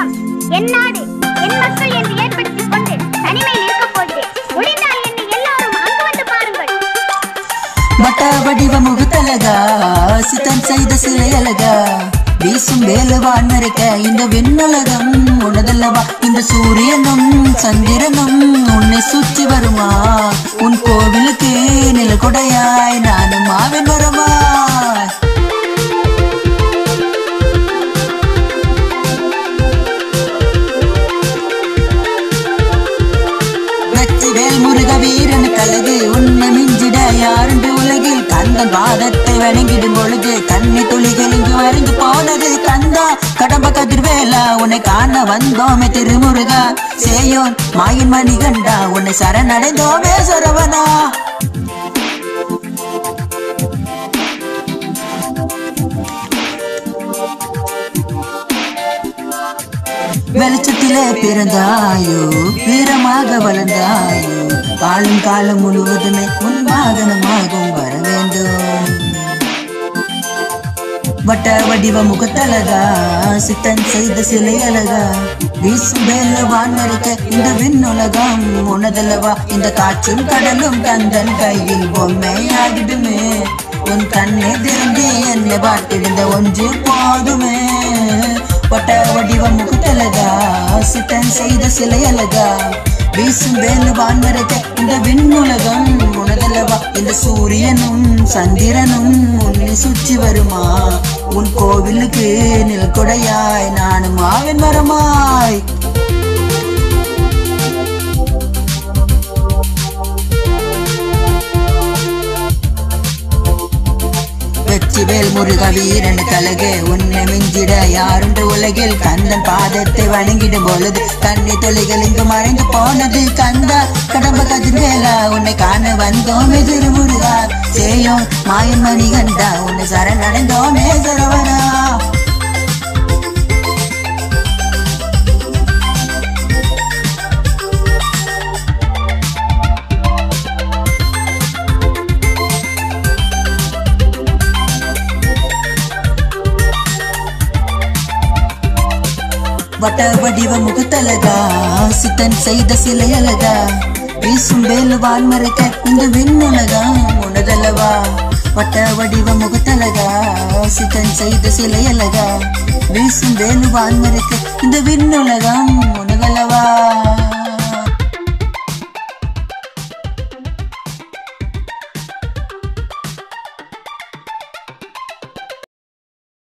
உலகம் என் நாடு என் மக்கள் என்று ஏற்படுத்திக் கொண்டு தனிமையில் இருக்க போகிறேன் முடிந்தால் என்னை எல்லாரும் அங்கு வந்து பாருங்கள் வட்ட வடிவ முகத்தழகா சித்தம் செய்த சிலை அழகா வீசும் வேலுவான் மறைக்க இந்த விண்ணுலகம் உனதல்லவா இந்த சூரியனும் சந்திரனும் உன்னை சுற்றி வருமா உன் கோவிலுக்கு நிலகொடையாய் நானும் ஆவின் வருமா வெற்றி வேல் முருக வீரன் கலகு உன்னை மிஞ்சிட யாருண்டு உலகில் கந்தன் பாதத்தை வணங்கிடும் பொழுது கண்ணி துளிகள் இங்கு வரைந்து போனது கந்தா கடம்ப கதிர்வேலா உன்னை காண வந்தோமே திருமுருகா சேயோன் மாயின் மணிகண்டா உன்னை சரணடைந்தோமே சரவணா வெளிச்சத்திலே பிறந்தாயோ வீரமாக வளர்ந்தாயோ வாழும் காலம் முழுவதுமே உன் வாகனமாகவும் வர வேண்டும் வட்ட வடிவ முகத்தழகா சித்தன் செய்த சிலை அழகா வீசும் வேல வான்மறிக்க இந்த விண்ணுலகம் உனதல்லவா இந்த காற்றும் கடலும் கந்தன் கையில் பொம்மையாகிடுமே உன் கண்ணை திறந்து என்னை பார்த்திருந்த ஒன்று போதுமே வட்ட வடிவ முகத்தழகா சித்தன் செய்த சிலை அழகா வீசும் வேலு வான்மறைக்க இந்த விண்ணுலகம் உனதல்லவா இந்த சூரியனும் சந்திரனும் உன்னை சுற்றி வருமா உன் கோவிலுக்கு நிலக்கொடையாய் நானும் ஆவின் மரமாய் வெற்றிவேல் முருக வீரன் கலகு உன்னை மிஞ்சிட யாருண்டு உலகில் கந்தன் பாதத்தை வணங்கிடும் பொழுது கண்ணி தொலைகள் இங்கு மறைந்து போனது கந்தா கடம்ப கதிர்வேலா உன்னை காண வந்தோமே திருமுருகா சேயோன் மாயன் மணி கண்டா உன்னை சரணடைந்தோமே சரவணா வட்ட வடிவ முகத்தழகா சித்தன் செய்த சிலை அழகா வீசும் வேலு வான்மறைக்க இந்த விண்ணுலகம் உனதல்லவா வட்ட வடிவ முகத்தழகா சித்தன் செய்த சிலை அழகா வீசும் வேலு வான்மறைக்க இந்த விண்ணுலகம் உனதல்லவா